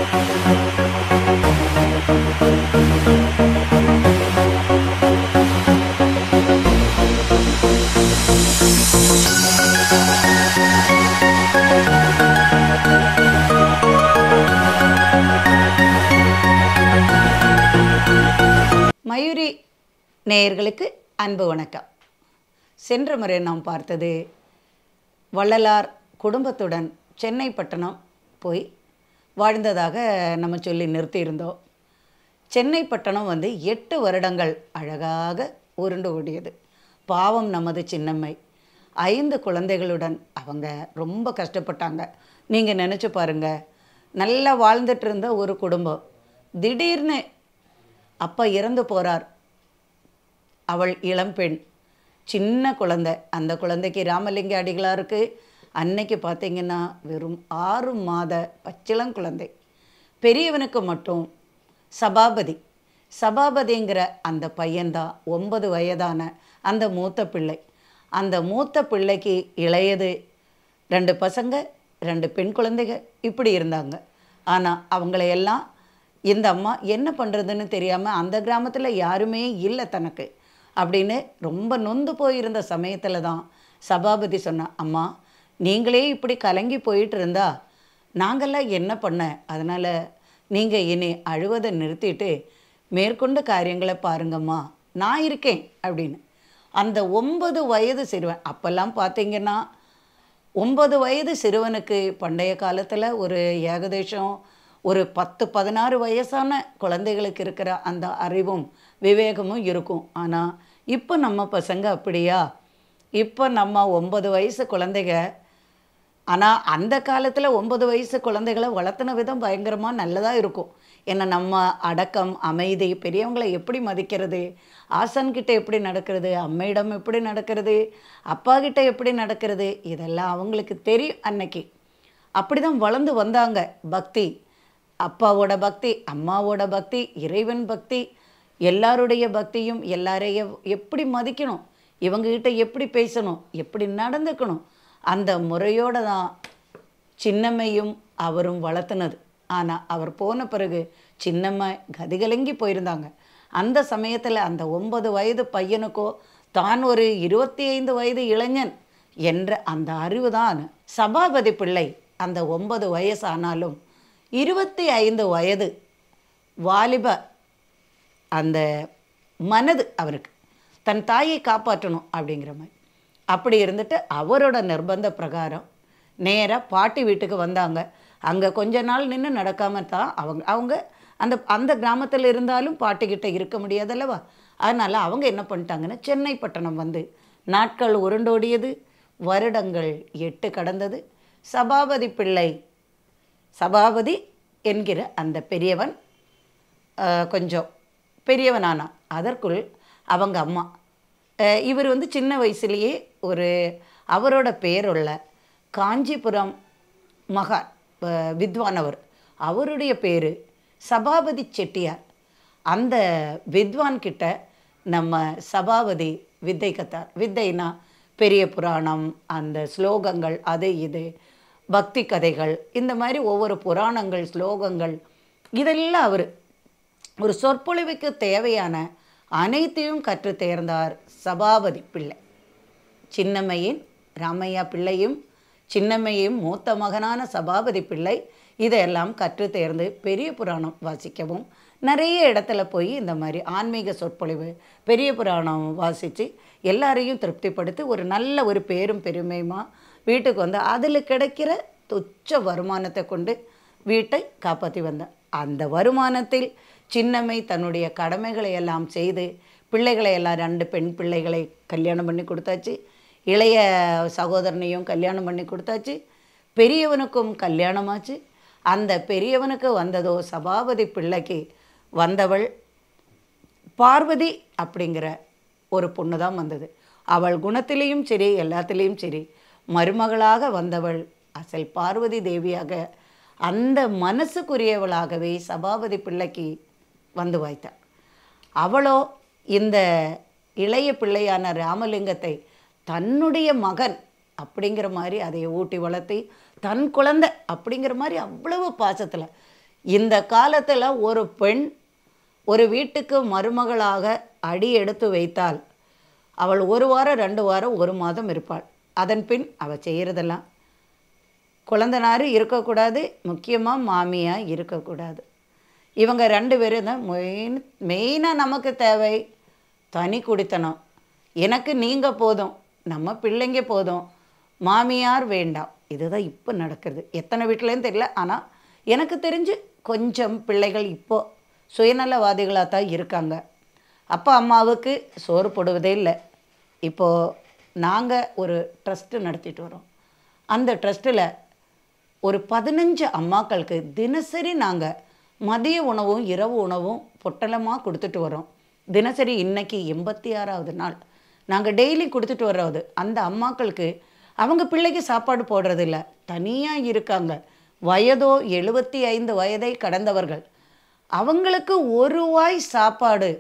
மயூரி நேயர்களுக்கு அன்பு வணக்கம் சென்ற முறை நாம் பார்த்தது வள்ளலார் குடும்பத்துடன் சென்னை பட்டணம் போய் வாழ்ந்ததாக நம்ம சொல்லி நிறுத்தியிருந்தோம் சென்னை பட்டணம் வந்து எட்டு வருடங்கள் அழகாக உருண்டு ஓடியது பாவம் நமது சின்னம்மை ஐந்து குழந்தைகளுடன் அவங்க ரொம்ப கஷ்டப்பட்டாங்க நீங்கள் நினச்சி பாருங்க நல்லா வாழ்ந்துட்டு இருந்த ஒரு குடும்பம் திடீர்னு அப்பா இறந்து போகிறார் அவள் இளம்பெண் சின்ன குழந்தை அந்த குழந்தைக்கு ராமலிங்க அடிகளாருக்கு அன்னைக்கு பார்த்தீங்கன்னா வெறும் ஆறு மாத பச்சிளங்குழந்தை பெரியவனுக்கு மட்டும் சபாபதி சபாபதிங்கிற அந்த பையன்தான் ஒன்பது வயதான அந்த மூத்த பிள்ளை அந்த மூத்த பிள்ளைக்கு இளையது ரெண்டு பசங்க ரெண்டு பெண் குழந்தைங்க இப்படி இருந்தாங்க ஆனால் அவங்களையெல்லாம் இந்த அம்மா என்ன பண்ணுறதுன்னு தெரியாமல் அந்த கிராமத்தில் யாருமே இல்லை தனக்கு அப்படின்னு ரொம்ப நொந்து போயிருந்த சமயத்தில் தான் சபாபதி சொன்னா அம்மா நீங்களே இப்படி கலங்கி போயிட்டு இருந்தா நாங்கள்லாம் என்ன பண்ண அதனால் நீங்கள் இனி அழுவதை நிறுத்திட்டு மேற்கொண்ட காரியங்களை பாருங்கம்மா நான் இருக்கேன் அப்படின்னு அந்த ஒன்பது வயது சிறுவன் அப்போல்லாம் பார்த்தீங்கன்னா ஒன்பது வயது சிறுவனுக்கு பண்டைய காலத்தில் ஒரு ஏகதேசம் ஒரு பத்து பதினாறு வயசான குழந்தைகளுக்கு இருக்கிற அந்த அறிவும் விவேகமும் இருக்கும் ஆனால் இப்போ நம்ம பசங்க அப்படியா இப்போ நம்ம ஒன்பது வயசு குழந்தைங்க ஆனால் அந்த காலத்தில் ஒன்பது வயசு குழந்தைகளை வளர்த்துன விதம் பயங்கரமாக நல்லதாக இருக்கும் ஏன்னா நம்ம அடக்கம் அமைதி பெரியவங்களை எப்படி மதிக்கிறது ஆசன்கிட்ட எப்படி நடக்கிறது அம்மையிடம் எப்படி நடக்கிறது அப்பா கிட்ட எப்படி நடக்கிறது இதெல்லாம் அவங்களுக்கு தெரியும் அன்னைக்கு அப்படி தான் வளர்ந்து வந்தாங்க பக்தி அப்பாவோட பக்தி அம்மாவோட பக்தி இறைவன் பக்தி எல்லாருடைய பக்தியும் எல்லாரையும் எப்படி மதிக்கணும் இவங்ககிட்ட எப்படி பேசணும் எப்படி நடந்துக்கணும் அந்த முறையோட தான் சின்னம்மையும் அவரும் வளர்த்துனது ஆனால் அவர் போன பிறகு சின்னம்மை கதிகலங்கி போயிருந்தாங்க அந்த சமயத்தில் அந்த ஒன்பது வயது பையனுக்கோ தான் ஒரு இருபத்தி ஐந்து வயது இளைஞன் என்ற அந்த அறிவு தான் சபாபதி பிள்ளை அந்த ஒன்பது வயசு ஆனாலும் இருபத்தி ஐந்து வயது வாலிப அந்த மனது அவருக்கு தன் தாயை காப்பாற்றணும் அப்படிங்கிற மாதிரி அப்படி இருந்துட்டு அவரோட நிர்பந்த பிரகாரம் நேராக பாட்டி வீட்டுக்கு வந்தாங்க அங்கே கொஞ்ச நாள் நின்று நடக்காம தான் அவங்க அவங்க அந்த அந்த கிராமத்தில் இருந்தாலும் பாட்டிக்கிட்ட இருக்க முடியாதல்லவா அதனால் அவங்க என்ன பண்ணிட்டாங்கன்னா சென்னை பட்டணம் வந்து நாட்கள் உருண்டோடியது வருடங்கள் எட்டு கடந்தது சபாபதி பிள்ளை சபாபதி என்கிற அந்த பெரியவன் அஹ், கொஞ்சம் பெரியவனானான் அதற்குள் அவங்க அம்மா அஹ், இவர் வந்து சின்ன வயசுலேயே ஒரு அவரோட பேருள்ள காஞ்சிபுரம் மகான் அஹ், வித்வானவர் அவருடைய பேர் சபாபதி செட்டியார் அந்த வித்வான் கிட்ட நம்ம சபாபதி வித்தை கத்தார் வித்தைனா பெரிய புராணம் அந்த ஸ்லோகங்கள் அது இது பக்தி கதைகள் இந்த மாதிரி ஒவ்வொரு புராணங்கள் ஸ்லோகங்கள் இதெல்லாம் அவர் ஒரு சொற்பொழிவுக்கு தேவையான அனைத்தையும் கற்றுத் தேர்ந்தார் சபாபதி பிள்ளை சின்னம்மையின் ராமையா பிள்ளையும் சின்னம்மையும் மூத்த மகனான சபாபதி பிள்ளை இதையெல்லாம் கற்று தேர்ந்து பெரிய புராணம் வாசிக்கவும் நிறைய இடத்துல போய் இந்த மாதிரி ஆன்மீக சொற்பொழிவு பெரிய புராணம் வாசித்து எல்லாரையும் திருப்திப்படுத்தி ஒரு நல்ல ஒரு பேரும் பெருமையுமா வீட்டுக்கு வந்து அதில் கிடைக்கிற துச்ச வருமானத்தை கொண்டு வீட்டை காப்பாற்றி வந்தார் அந்த வருமானத்தில் சின்னம்மை தன்னுடைய கடமைகளை எல்லாம் செய்து பிள்ளைகளை எல்லாம் ரெண்டு பெண் பிள்ளைகளை கல்யாணம் பண்ணி கொடுத்தாச்சு இளைய சகோதரனையும் கல்யாணம் பண்ணி கொடுத்தாச்சு பெரியவனுக்கும் கல்யாணமாச்சு அந்த பெரியவனுக்கு வந்ததோ சபாபதி பிள்ளைக்கு வந்தவள் பார்வதி அப்படிங்கிற ஒரு பொண்ணு தான் வந்தது அவள் குணத்திலையும் சரி எல்லாத்துலேயும் சரி மருமகளாக வந்தவள் அசல் பார்வதி தேவியாக அந்த மனசுக்குரியவளாகவே சபாபதி பிள்ளைக்கு வந்து வாய்த்தாள் அவளோ இந்த இளைய பிள்ளையான ராமலிங்கத்தை தன்னுடைய மகன் அப்படிங்கிற மாதிரி அதை ஊட்டி வளர்த்தி தன் குழந்தை அப்படிங்கிற மாதிரி அவ்வளவு பாசத்தில் இந்த காலத்தில் ஒரு பெண் ஒரு வீட்டுக்கு மருமகளாக அடி எடுத்து வைத்தால் அவள் ஒரு வாரம் ரெண்டு வாரம் ஒரு மாதம் இருப்பாள் அதன் பின் அவள் செய்கிறதெல்லாம் குழந்தனாரு இருக்கக்கூடாது முக்கியமாக மாமியாக இருக்கக்கூடாது இவங்க ரெண்டு பேரும் தான் மெயின் மெயினாக நமக்கு தேவை தனி குடித்தனம் எனக்கு நீங்கள் போதும் நம்ம பிள்ளைங்க போதும் மாமியார் வேண்டாம் இதுதான் இப்போ நடக்குது எத்தனை வீட்டிலேயும் தெரியல ஆனால் எனக்கு தெரிஞ்சு கொஞ்சம் பிள்ளைகள் இப்போ சுயநலவாதிகளாக தான் இருக்காங்க அப்பா அம்மாவுக்கு சோறு போடுவதே இல்லை இப்போது நாங்கள் ஒரு ட்ரஸ்ட்டு நடத்திட்டு வரோம் அந்த ட்ரஸ்ட்டில் ஒரு பதினஞ்சு அம்மாக்களுக்கு தினசரி நாங்கள் மதிய உணவும் இரவு உணவும் பொட்டலமாக கொடுத்துட்டு வரோம் தினசரி இன்னைக்கு எண்பத்தி ஆறாவது நாள் நாங்கள் டெய்லி கொடுத்துட்டு வர்றது அந்த அம்மாக்களுக்கு அவங்க பிள்ளைக்கு சாப்பாடு போடுறதில்ல தனியாக இருக்காங்க வயதோ எழுபத்தி ஐந்து வயதை கடந்தவர்கள் அவங்களுக்கு ஒரு வாய் சாப்பாடு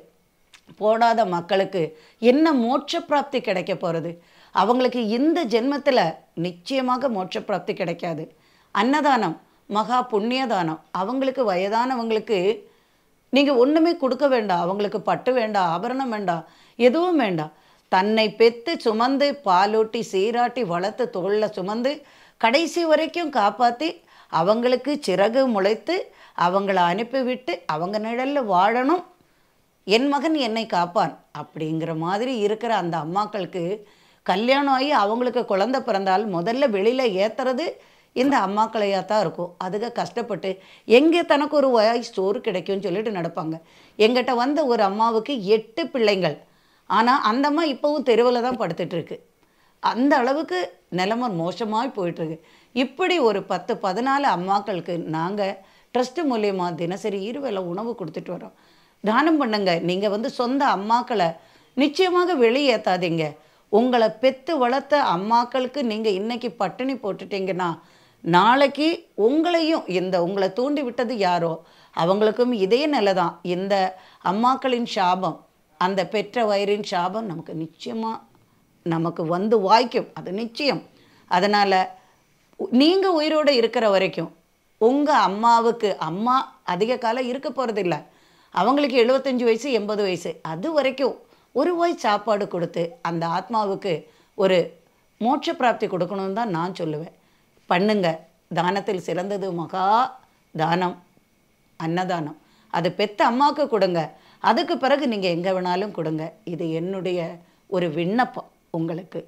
போடாத மக்களுக்கு என்ன மோட்ச பிராப்தி கிடைக்க போகிறது அவங்களுக்கு இந்த ஜென்மத்தில் நிச்சயமாக மோட்ச பிராப்தி கிடைக்காது அன்னதானம் மகா புண்ணியதானம் அவங்களுக்கு வயதானவங்களுக்கு நீங்கள் ஒன்றுமே கொடுக்க வேண்டாம் அவங்களுக்கு பட்டு வேண்டாம் ஆபரணம் வேண்டாம் எதுவும் வேண்டாம் தன்னை பெத்து சுமந்து பாலூட்டி சீராட்டி வளர்த்து தோளில் சுமந்து கடைசி வரைக்கும் காப்பாற்றி அவங்களுக்கு சிறகு முளைத்து அவங்கள அனுப்பிவிட்டு அவங்க நிழலில் வாழணும் என் மகன் என்னை காப்பான் அப்படிங்கிற மாதிரி இருக்கிற அந்த அம்மாக்களுக்கு கல்யாணம் ஆகி அவங்களுக்கு குழந்தை பிறந்தால் முதல்ல வெளியில் ஏற்றுறது இந்த அம்மாக்களையாக தான் இருக்கும் அதுக கஷ்டப்பட்டு எங்கே தனக்கு ஒரு வாய் சோறு கிடைக்கும்னு சொல்லிட்டு நடப்பாங்க எங்கிட்ட வந்த ஒரு அம்மாவுக்கு எட்டு பிள்ளைங்கள் ஆனால் அந்த அம்மா இப்போவும் தெருவில் தான் படுத்துட்டு இருக்கு அந்த அளவுக்கு நிலைமை மோசமாய் போயிட்டுருக்கு இப்படி ஒரு பத்து பதினாலு அம்மாக்களுக்கு நாங்கள் ட்ரஸ்ட்டு மூலியமா தினசரி இருவேளை உணவு கொடுத்துட்டு வரோம் தானம் பண்ணுங்க நீங்கள் வந்து சொந்த அம்மாக்களை நிச்சயமாக வெளியேற்றாதீங்க உங்களை பெத்து வளர்த்த அம்மாக்களுக்கு நீங்கள் இன்னைக்கு பட்டினி போட்டுட்டீங்கன்னா நாளைக்கு உங்களையும் இந்த உங்களை தூண்டி விட்டது யாரோ அவங்களுக்கும் இதே நிலை தான் இந்த அம்மாக்களின் சாபம் அந்த பெற்ற வயிறின் சாபம் நமக்கு நிச்சயமாக நமக்கு வந்து வாய்க்கும் அது நிச்சயம் அதனால் நீங்கள் உயிரோடு இருக்கிற வரைக்கும் உங்கள் அம்மாவுக்கு அம்மா அதிக காலம் இருக்க போகிறதில்ல அவங்களுக்கு எழுபத்தஞ்சு வயசு எண்பது வயசு அது வரைக்கும் ஒரு வாய் சாப்பாடு கொடுத்து அந்த ஆத்மாவுக்கு ஒரு மோட்ச பிராப்தி கொடுக்கணும்னு தான் நான் சொல்லுவேன் பண்ணுங்க தானத்தில் சிறந்தது மகா தானம் அன்னதானம் அது பெத்த அம்மாவுக்கு கொடுங்க அதுக்கு பிறகு நீங்கள் எங்கே வேணாலும் கொடுங்க இது என்னுடைய ஒரு விண்ணப்பம் உங்களுக்கு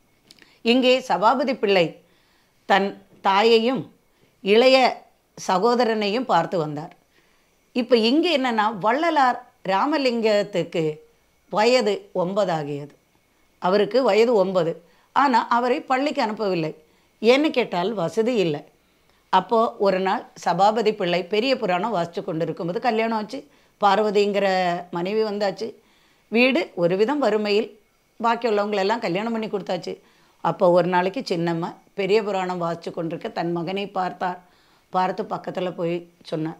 இங்கே சபாபதி பிள்ளை தன் தாயையும் இளைய சகோதரனையும் பார்த்து வந்தார் இப்போ இங்கே என்னன்னா வள்ளலார் ராமலிங்கத்துக்கு வயது ஒன்பதாகியது அவருக்கு வயது ஒன்பது ஆனால் அவரை பள்ளிக்கு அனுப்பவில்லை ஏன்னு கேட்டால் வசதி இல்லை அப்போது ஒரு நாள் சபாபதி பிள்ளை பெரிய புராணம் வாசித்து கொண்டு இருக்கும்போது கல்யாணம் ஆச்சு பார்வதிங்கிற மனைவி வந்தாச்சு வீடு ஒரு விதம் வறுமையில் பாக்கி உள்ளவங்களெல்லாம் கல்யாணம் பண்ணி கொடுத்தாச்சு அப்போ ஒரு நாளைக்கு சின்னம்மா பெரிய புராணம் வாசித்து கொண்டிருக்க தன் மகனை பார்த்தார் பார்த்து பக்கத்தில் போய் சொன்னார்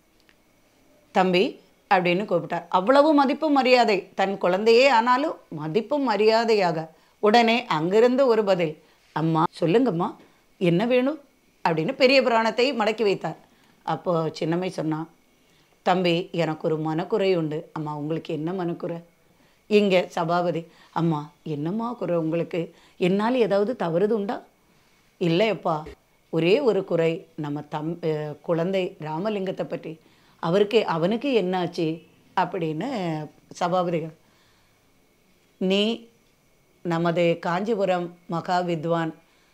தம்பி அப்படின்னு கூப்பிட்டார் அவ்வளவு மதிப்பு மரியாதை தன் குழந்தையே ஆனாலும் மதிப்பும் மரியாதையாக உடனே அங்கிருந்து ஒரு பதில் அம்மா சொல்லுங்கம்மா என்ன வேணும் அப்படின்னு பெரிய புராணத்தை மடக்கி வைத்தார் அப்போ சின்னம்மை சொன்னா தம்பி எனக்கு ஒரு மனக்குறை உண்டு அம்மா உங்களுக்கு என்ன மனக்குறை இங்கே சபாபதி அம்மா என்னம்மா குறை உங்களுக்கு என்னால் ஏதாவது தவறுது உண்டா இல்லையப்பா ஒரே ஒரு குறை நம்ம தம் அஹ் குழந்தை ராமலிங்கத்தை பற்றி அவருக்கு அவனுக்கு என்னாச்சு அப்படின்னு சபாபதிகள் நீ நமது காஞ்சிபுரம் மகா வித்வான்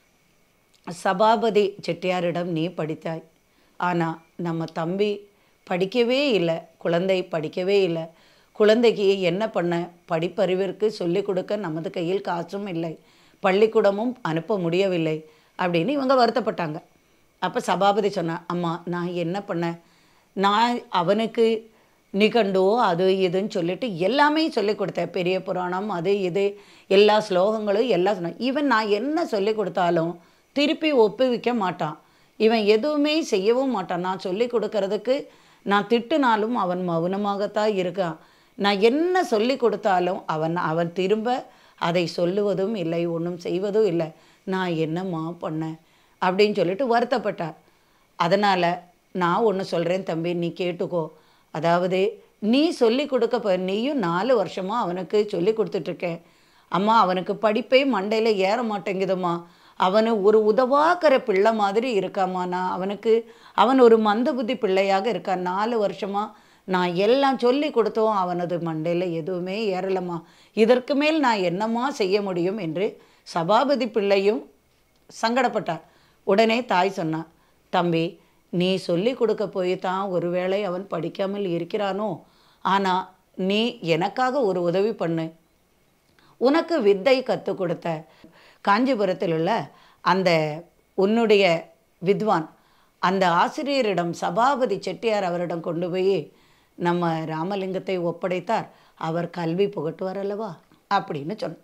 சபாபதி செட்டியாரிடம் நீ படித்தாய் ஆனால் நம்ம தம்பி படிக்கவே இல்லை குழந்தை படிக்கவே இல்லை குழந்தைக்கு என்ன பண்ண படிப்பறிவிற்கு சொல்லிக் கொடுக்க நமது கையில் காசும் இல்லை பள்ளிக்கூடமும் அனுப்ப முடியவில்லை அப்படின்னு இவங்க வருத்தப்பட்டாங்க அப்போ சபாபதி சொன்னா அம்மா நான் என்ன பண்ணேன் நான் அவனுக்கு நிகண்டோ அது இதுன்னு சொல்லிட்டு எல்லாமே சொல்லி கொடுத்தேன் பெரிய புராணம் அது இது எல்லா ஸ்லோகங்களும் எல்லாம் சொன்னேன் இவன் நான் என்ன சொல்லி கொடுத்தாலும் திருப்பி ஒப்புவிக்க மாட்டான் இவன் எதுவுமே செய்யவும் மாட்டான் நான் சொல்லி கொடுக்கறதுக்கு நான் திட்டுனாலும் அவன் மௌனமாகத்தான் இருக்கான் நான் என்ன சொல்லி கொடுத்தாலும் அவன் அவன் திரும்ப அதை சொல்லுவதும் இல்லை ஒன்றும் செய்வதும் இல்லை நான் என்னம்மா பண்ணேன் அப்படின்னு சொல்லிட்டு வருத்தப்பட்டார் அதனால் நான் ஒன்று சொல்கிறேன் தம்பி நீ கேட்டுக்கோ அதாவது நீ சொல்லி கொடுக்க போ நீயும் நாலு வருஷமாக அவனுக்கு சொல்லி கொடுத்துட்ருக்க அம்மா அவனுக்கு படிப்பே மண்டையில் ஏற மாட்டேங்குதும்மா அவனு ஒரு உதவாக்கிற பிள்ளை மாதிரி இருக்காம்மா நான் அவனுக்கு அவன் ஒரு மந்த புத்தி பிள்ளையாக இருக்கான் நாலு வருஷமாக நான் எல்லாம் சொல்லி கொடுத்தோம் அவனது மண்டையில் எதுவுமே ஏறலம்மா இதற்கு மேல் நான் என்னம்மா செய்ய முடியும் என்று சபாபதி பிள்ளையும் சங்கடப்பட்டார் உடனே தாய் சொன்னான் தம்பி நீ சொல்லி கொடுக்க போய் தான் ஒருவேளை அவன் படிக்காமல் இருக்கிறானோ ஆனால் நீ எனக்காக ஒரு உதவி பண்ணு உனக்கு வித்தை கற்றுக் கொடுத்த காஞ்சிபுரத்தில் உள்ள அந்த உன்னுடைய வித்வான் அந்த ஆசிரியரிடம் சபாபதி செட்டியார் அவரிடம் கொண்டு போய் நம்ம ராமலிங்கத்தை ஒப்படைத்தார் அவர் கல்வி புகட்டுவார் அல்லவா அப்படின்னு சொன்ன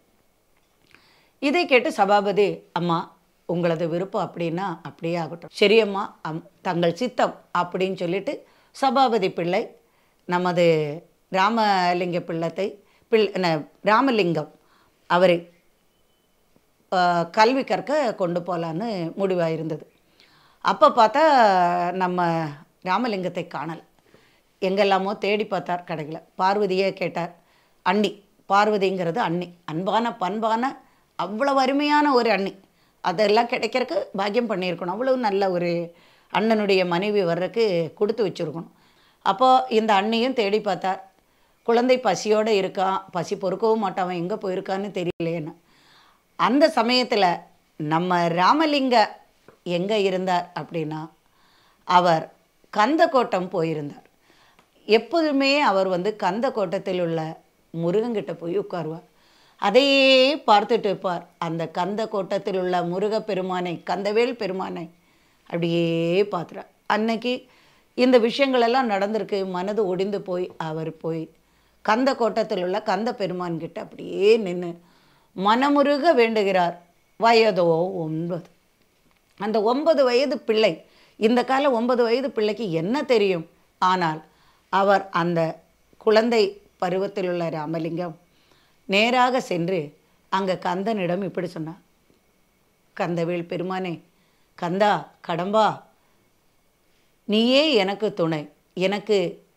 இதை கேட்டு சபாபதி அம்மா உங்களது விருப்பம் அப்படின்னா அப்படியே ஆகட்டும் சரியம்மா அம் தங்கள் சித்தம் அப்படின்னு சொல்லிட்டு சபாபதி பிள்ளை நமது ராமலிங்க பிள்ளத்தை பிள் ந- ராமலிங்கம் அவரை ஆஹ், கல்வி கற்க கொண்டு போகலான்னு முடிவாக இருந்தது அப்போ பார்த்தா நம்ம ராமலிங்கத்தை காணலை எங்கெல்லாமோ தேடி பார்த்தார் கடையில் பார்வதியே கேட்டார் அண்ணி பார்வதிங்கிறது அண்ணி அன்பான பண்பான அவ்வளவு அருமையான ஒரு அண்ணி அதெல்லாம் கிடைக்கிறதுக்கு பாக்கியம் பண்ணியிருக்கணும் அவ்வளவு நல்ல ஒரு அண்ணனுடைய மனைவி வர்றதுக்கு கொடுத்து வச்சுருக்கணும் அப்போது இந்த அண்ணியும் தேடி பார்த்தார் குழந்தை பசியோடு இருக்கான் பசி பொறுக்கவும் மாட்டான் அவன் எங்கே போயிருக்கான்னு தெரியலையேன்னு அந்த சமயத்தில் நம்ம ராமலிங்க எங்கே இருந்தார் அப்படின்னா அவர் கந்தக்கோட்டம் போயிருந்தார் எப்போதுமே அவர் வந்து கந்தக்கோட்டத்தில் உள்ள முருகன்கிட்ட போய் உட்காருவார் அதையே பார்த்துட்டு இருப்பார் அந்த கந்த கோட்டத்தில் உள்ள முருகப் பெருமானை கந்தவேல் பெருமானை அப்படியே பார்த்துறார் அன்னைக்கு இந்த விஷயங்கள் எல்லாம் நடந்திருக்கு மனது ஒடிந்து போய் அவர் போய் கந்த கோட்டத்தில் உள்ள கந்த பெருமான் கிட்ட அப்படியே நின்று மனமுருக வேண்டுகிறார் வயதோ ஒன்பது அந்த ஒன்பது வயது பிள்ளை இந்த கால ஒன்பது வயது பிள்ளைக்கு என்ன தெரியும் ஆனால் அவர் அந்த குழந்தை பருவத்தில் உள்ள ராமலிங்கம் நேராக சென்று அங்கே கந்தனிடம் இப்படி சொன்னார் கந்தவேல் பெருமானே கந்தா கடம்பா நீயே எனக்கு துணை எனக்கு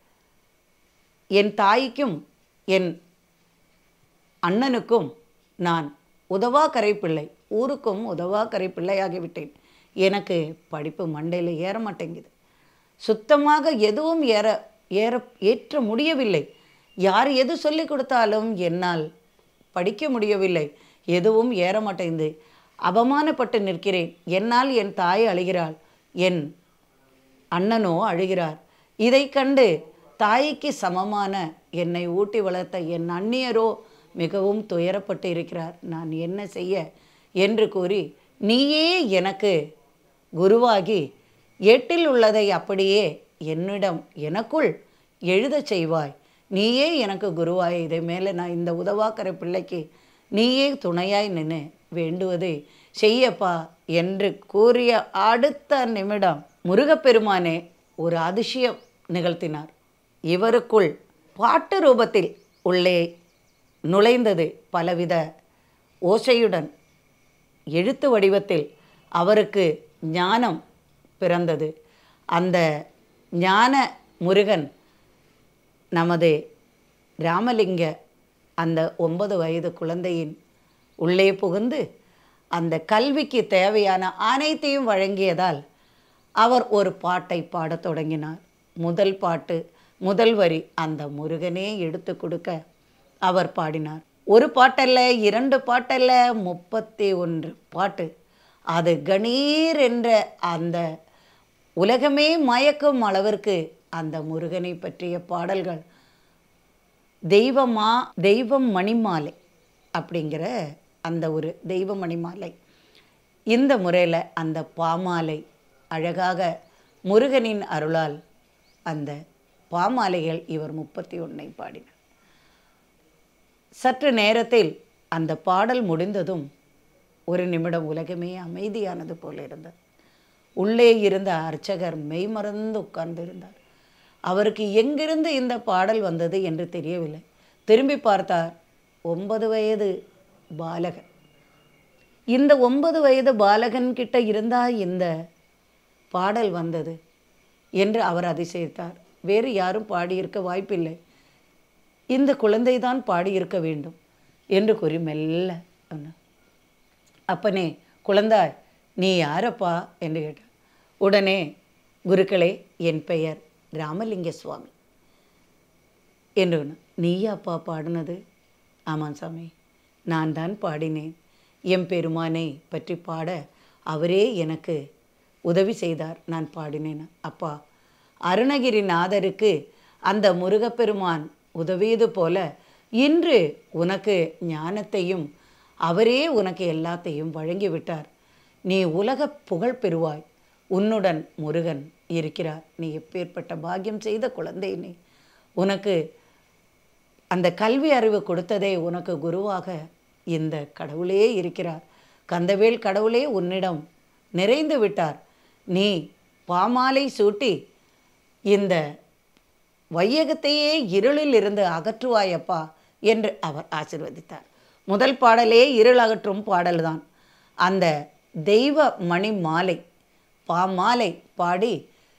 என் தாய்க்கும் என் அண்ணனுக்கும் நான் உதவா கரை பிள்ளை ஊருக்கும் உதவா கரை பிள்ளையாகிவிட்டேன் எனக்கு படிப்பு மண்டையில் ஏற மாட்டேங்குது சுத்தமாக எதுவும் ஏற ஏற ஏற்ற முடியவில்லை யார் எது சொல்லிக் கொடுத்தாலும் என்னால் படிக்க முடியவில்லை எதுவும் ஏற மாட்டேங்குது அவமானப்பட்டு நிற்கிறேன் என்னால் என் தாய் அழுகிறாள் என் அண்ணனோ அழுகிறார் இதை கண்டு தாய்க்கு சமமான என்னை ஊட்டி வளர்த்த என் அந்நியரோ மிகவும் துயரப்பட்டு இருக்கிறார் நான் என்ன செய்ய என்று கூறி நீயே எனக்கு குருவாகி எட்டில் உள்ளதை அப்படியே என்னிடம் எனக்குள் எழுதச் செய்வாய் நீயே எனக்கு குருவாய் இதை மேலே நான் இந்த உதவாக்கிற பிள்ளைக்கு நீயே துணையாய் நின்று வேண்டுவதை செய்யப்பா என்று கூறிய அடுத்த நிமிடம் முருகப்பெருமானே ஒரு அதிசயம் நிகழ்த்தினார் இவருக்குள் பாட்டு ரூபத்தில் உள்ளே நுழைந்தது பலவித ஓசையுடன் எழுத்து வடிவத்தில் அவருக்கு ஞானம் பிறந்தது அந்த ஞான முருகன் நமது ராமலிங்க அந்த ஒன்பது வயது குழந்தையின் உள்ளே புகுந்து அந்த கல்விக்கு தேவையான அனைத்தையும் வழங்கியதால் அவர் ஒரு பாட்டை பாடத் தொடங்கினார் முதல் பாட்டு முதல் வரி அந்த முருகனே எடுத்து கொடுக்க அவர் பாடினார் ஒரு பாட்டல்ல இரண்டு பாட்டல்ல முப்பத்தி ஒன்று பாட்டு அது கணீர் என்ற அந்த உலகமே மயக்கும் அளவிற்கு அந்த முருகனை பற்றிய பாடல்கள் தெய்வமா தெய்வம் மணிமாலை அப்படிங்கிற அந்த ஒரு தெய்வ மணிமாலை இந்த முறையில் அந்த பாமாலை அழகாக முருகனின் அருளால் அந்த பாமாலைகள் இவர் முப்பத்தி ஒன்றை பாடினார் சற்று நேரத்தில் அந்த பாடல் முடிந்ததும் ஒரு நிமிடம் உலகமே அமைதியானது போல இருந்தது உள்ளே இருந்த அர்ச்சகர் மெய்மறந்து உட்கார்ந்திருந்தார் அவருக்கு எங்கிருந்து இந்த பாடல் வந்தது என்று தெரியவில்லை திரும்பி பார்த்தார் ஒன்பது வயது பாலகன் இந்த ஒன்பது வயது பாலகன் கிட்ட இருந்தா இந்த பாடல் வந்தது என்று அவர் அதிசயித்தார் வேறு யாரும் பாடியிருக்க வாய்ப்பில்லை இந்த குழந்தை தான் பாடியிருக்க வேண்டும் என்று கூறி மெல்ல சொன்னார் அப்பனே குழந்தாய் நீ யாரப்பா என்று கேட்டார் உடனே குருக்களே என் பெயர் ராமலிங்க சுவாமி என்று சொன்னார். நீயாப்பா பாடினது ஆமாம் சாமி நான் தான் பாடினேன் எம் பெருமானை பற்றி பாட அவரே எனக்கு உதவி செய்தார் நான் பாடினேன் அப்பா அருணகிரிநாதருக்கு அந்த முருகப்பெருமான் உதவியது போல இன்று உனக்கு ஞானத்தையும் அவரே உனக்கு எல்லாத்தையும் வழங்கிவிட்டார் நீ உலக புகழ் பெறுவாய் உன்னுடன் முருகன் இருக்கிறார் நீ எப்பேற்பட்ட பாக்கியம் செய்த குழந்தை நீ உனக்கு அந்த கல்வி அறிவு கொடுத்ததே உனக்கு குருவாக இந்த கடவுளே இருக்கிறார் கந்தவேல் கடவுளே உன்னிடம் நிறைந்து விட்டார் நீ பாமாலை சூட்டி இந்த வையகத்தையே இருளில் இருந்து அகற்றுவாயப்பா என்று அவர் ஆசிர்வதித்தார் முதல் பாடலே இருள் அகற்றும் பாடல்தான் அந்த தெய்வ மணி மாலை பாமாலை பாடி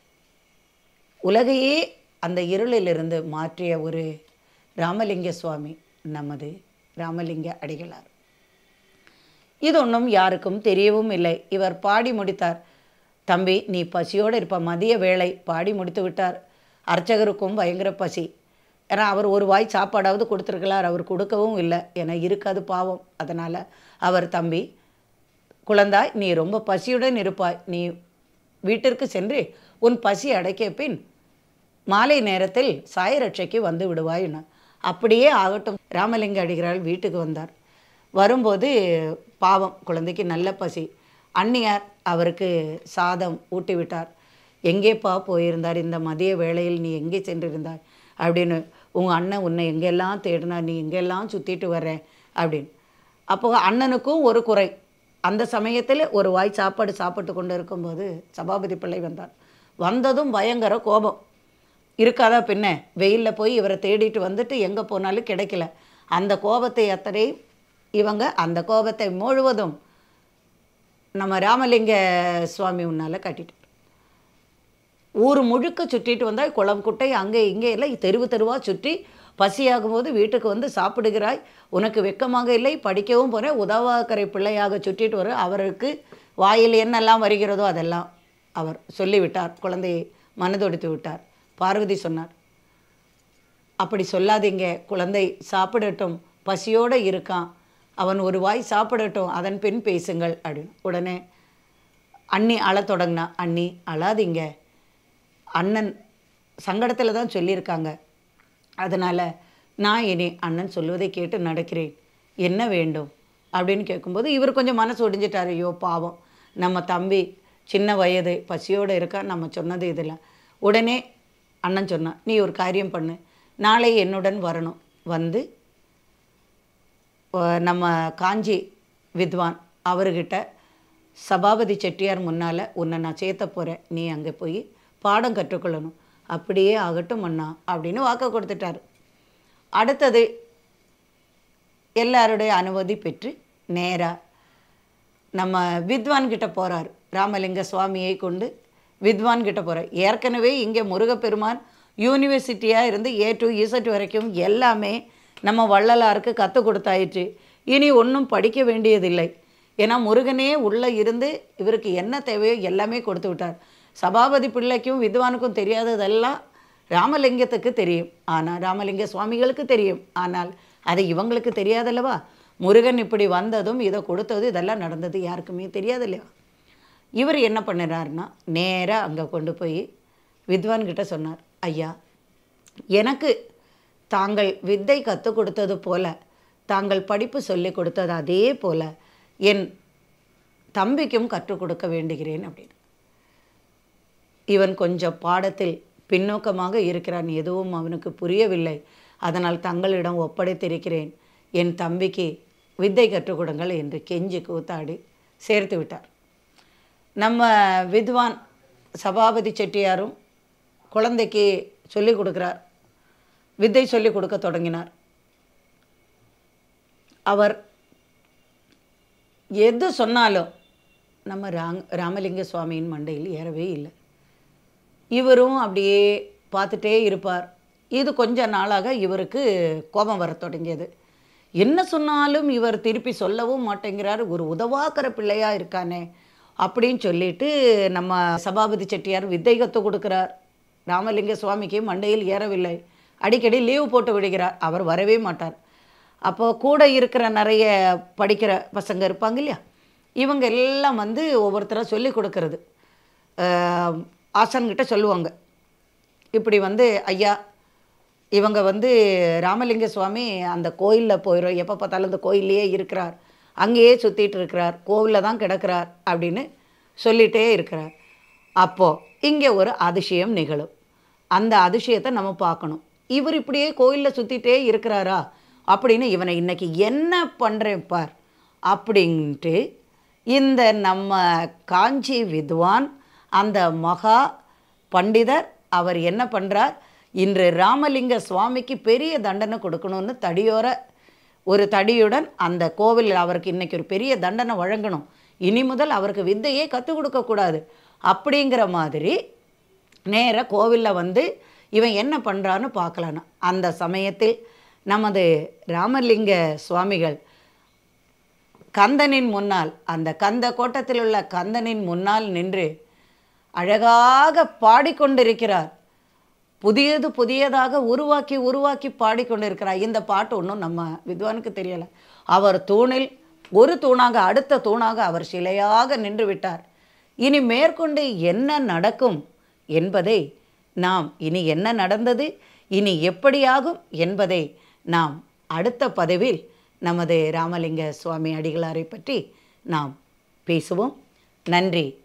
உலகையே அந்த இருளிலிருந்து மாற்றிய ஒரு ராமலிங்க சுவாமி நமது ராமலிங்க அடிகளார் இது ஒன்றும் யாருக்கும் தெரியவும் இல்லை இவர் பாடி முடித்தார் தம்பி நீ பசியோடு இருப்ப மதிய வேளை பாடி முடித்து விட்டார் அர்ச்சகருக்கும் பயங்கர பசி ஏன்னா அவர் ஒரு வாய் சாப்பாடாவது கொடுத்துருக்கலார் அவர் கொடுக்கவும் இல்லை ஏன்னா இருக்காது பாவம் அதனால் அவர் தம்பி குழந்தாய் நீ ரொம்ப பசியுடன் இருப்பாய் நீ வீட்டிற்கு சென்று உன் பசி அடைக்கிய பின் மாலை நேரத்தில் சாயரட்சைக்கு வந்து விடுவாய்னா அப்படியே ஆகட்டும் ராமலிங்க அடிகளார் வீட்டுக்கு வந்தார் வரும்போது பாவம் குழந்தைக்கு நல்ல பசி அந்நியார் அவருக்கு சாதம் ஊட்டி விட்டார் எங்கேப்பா போயிருந்தார் இந்த மதிய வேளையில் நீ எங்கே சென்றிருந்தாய் அப்படின்னு உங்கள் அண்ணன் உன்னை எங்கெல்லாம் தேடினார் நீ எங்கெல்லாம் சுற்றிட்டு வர்ற அப்படின்னு அப்போ அண்ணனுக்கும் ஒரு குறை அந்த சமயத்தில் ஒரு வாய் சாப்பாடு சாப்பிட்டு கொண்டு இருக்கும்போது சபாபதி பிள்ளை வந்தார் வந்ததும் பயங்கர கோபம் இருக்காதா பின்ன வெயிலில் போய் இவரை தேடிட்டு வந்துட்டு எங்கே போனாலும் கிடைக்கல அந்த கோபத்தை அத்தனை இவங்க அந்த கோபத்தை முழுவதும் நம்ம ராமலிங்க சுவாமி முன்னால் கட்டிட்டு ஊர் முழுக்க சுற்றிட்டு வந்தால் குளம் குட்டை அங்கே இங்கே எல்லாம் தெருவு தெருவாக சுற்றி பசியாகும்போது வீட்டுக்கு வந்து சாப்பிடுகிறாய் உனக்கு வெக்கமாக இல்லை படிக்கவும் போகிறேன் உதவாக்கரை பிள்ளையாக சுற்றிட்டு வர அவருக்கு வாயில் என்னெல்லாம் வருகிறதோ அதெல்லாம் அவர் சொல்லிவிட்டார் குழந்தையை மனதொடித்து விட்டார் பார்வதி சொன்னார் அப்படி சொல்லாதீங்க குழந்தை சாப்பிடட்டும் பசியோடு இருக்கான் அவன் ஒரு வாய் சாப்பிடட்டும் அதன் பின் பேசுங்கள் அப்படின்னு உடனே அண்ணி அழத் தொடங்கினா அண்ணி அழாதீங்க அண்ணன் சங்கடத்தில் தான் சொல்லியிருக்காங்க அதனால் நான் இனி அண்ணன் சொல்வதை கேட்டு நடக்கிறேன் என்ன வேண்டும் அப்படின்னு கேட்கும்போது இவர் கொஞ்சம் மனசு ஒடிஞ்சிட்டார் ஐயோ பாவம் நம்ம தம்பி சின்ன வயது பசியோடு இருக்கா நம்ம சொன்னது இதில் உடனே அண்ணன் சொன்னான் நீ ஒரு காரியம் பண்ணு நாளை என்னுடன் வரணும் வந்து அஹ், நம்ம காஞ்சி வித்வான் அவர்கிட்ட சபாபதி செட்டியார் முன்னால் உன்னை நான் சேர்த்த போகிறேன் நீ அங்கே போய் பாடம் கற்றுக்கொள்ளணும் அப்படியே ஆகட்டும் அண்ணா அப்படின்னு வாக்கு கொடுத்துட்டார் அடுத்தது எல்லாருடைய அனுமதி பெற்று நேராக நம்ம வித்வான் கிட்ட போகிறார் ராமலிங்க சுவாமியை கொண்டு வித்வான் கிட்ட போகிறார் ஏற்கனவே இங்கே முருகப்பெருமான் யூனிவர்சிட்டியாக இருந்து ஏ டு இசட் வரைக்கும் எல்லாமே நம்ம வள்ளலாருக்கு கற்றுக் கொடுத்தாயிற்று இனி ஒன்றும் படிக்க வேண்டியதில்லை ஏன்னா முருகனே உள்ளே இருந்து இவருக்கு என்ன தேவையோ எல்லாமே கொடுத்து விட்டார் சபாபதி பிள்ளைக்கும் வித்வானுக்கும் தெரியாததெல்லாம் ராமலிங்கத்துக்கு தெரியும் ஆனால் ராமலிங்க சுவாமிகளுக்கு தெரியும் ஆனால் அது இவங்களுக்கு தெரியாதல்லவா முருகன் இப்படி வந்ததும் இதை கொடுத்தது இதெல்லாம் நடந்தது யாருக்குமே தெரியாது இல்லையா இவர் என்ன பண்ணுறாருன்னா நேராக அங்கே கொண்டு போய் வித்வான் கிட்ட சொன்னார் ஐயா எனக்கு தாங்கள் வித்தை கற்றுக் கொடுத்தது போல தாங்கள் படிப்பு சொல்லிக் கொடுத்தது அதே போல என் தம்பிக்கும் கற்றுக் கொடுக்க வேண்டுகிறேன் அப்படின்னு இவன் கொஞ்சம் பாடத்தில் பின்னோக்கமாக இருக்கிறான் எதுவும் அவனுக்கு புரியவில்லை அதனால் தங்களிடம் ஒப்படைத்திருக்கிறேன் என் தம்பிக்கு வித்தை கற்றுக் கொடுங்கள் என்று கெஞ்சி கூத்தாடி சேர்த்து விட்டார் நம்ம வித்வான் சபாபதி செட்டியாரும் குழந்தைக்கு சொல்லிக் கொடுக்குறார் வித்தை சொல்லிக் கொடுக்க தொடங்கினார் அவர் எது சொன்னாலும் நம்ம ராங் ராமலிங்க சுவாமியின் மண்டையில் ஏறவே இல்லை இவரும் அப்படியே பார்த்துட்டே இருப்பார் இது கொஞ்ச நாளாக இவருக்கு கோபம் வர தொடங்கியது என்ன சொன்னாலும் இவர் திருப்பி சொல்லவும் மாட்டேங்கிறார் ஒரு உதவாக்கிற பிள்ளையா இருக்கானே அப்படின்னு சொல்லிட்டு நம்ம சபாபதி செட்டியார் வித்தை கற்று கொடுக்குறார் ராமலிங்க சுவாமிக்கு மண்டையில் ஏறவில்லை அடிக்கடி லீவு போட்டு விடுகிறார் அவர் வரவே மாட்டார் அப்போ கூட இருக்கிற நிறைய படிக்கிற பசங்க இருப்பாங்க இல்லையா இவங்க எல்லாம் வந்து ஒவ்வொருத்தராக சொல்லி கொடுக்கறது ஆஹ் ஆசான்கிட்ட சொல்லுவாங்க இப்படி வந்து ஐயா இவங்க வந்து ராமலிங்க சுவாமி அந்த கோயிலில் போயிடும் எப்போ பார்த்தாலும் அந்த கோயில்லையே இருக்கிறார் அங்கேயே சுற்றிட்டு இருக்கிறார் கோவிலில் தான் கிடக்கிறார் அப்படின்னு சொல்லிகிட்டே இருக்கிறார் அப்போது இங்கே ஒரு அதிசயம் நிகழும் அந்த அதிசயத்தை நம்ம பார்க்கணும் இவர் இப்படியே கோயிலில் சுற்றிட்டே இருக்கிறாரா அப்படின்னு இவனை இன்னைக்கு என்ன பண்ணுறேன் பார் அப்படின்ட்டு இந்த நம்ம காஞ்சி வித்வான் அந்த மகா பண்டிதர் அவர் என்ன பண்ணுறார் இன்று ராமலிங்க சுவாமிக்கு பெரிய தண்டனை கொடுக்கணும்னு தடியோர ஒரு தடியுடன் அந்த கோவிலில் அவருக்கு இன்னைக்கு ஒரு பெரிய தண்டனை வழங்கணும் இனி முதல் அவருக்கு வித்தையே கற்றுக் கொடுக்கக்கூடாது அப்படிங்கிற மாதிரி நேர கோவிலில் வந்து இவன் என்ன பண்ணுறான்னு பார்க்கலான்னு அந்த சமயத்தில் நமது ராமலிங்க சுவாமிகள் கந்தனின் முன்னால் அந்த கந்த கோட்டத்தில் உள்ள கந்தனின் முன்னால் நின்று அழகாக பாடிக்கொண்டிருக்கிறார் புதியது புதியதாக உருவாக்கி உருவாக்கி பாடிக்கொண்டிருக்கிறார் இந்த பாட்டு ஒன்றும் நம்ம வித்வானுக்கு தெரியலை அவர் தூணில் ஒரு தூணாக அடுத்த தூணாக அவர் சிலையாக நின்று விட்டார் இனி மேற்கொண்டு என்ன நடக்கும் என்பதை நாம் இனி என்ன நடந்தது இனி எப்படியாகும் என்பதை நாம் அடுத்த பதிவில் நமது ராமலிங்க சுவாமி அடிகளாரை பற்றி நாம் பேசுவோம் நன்றி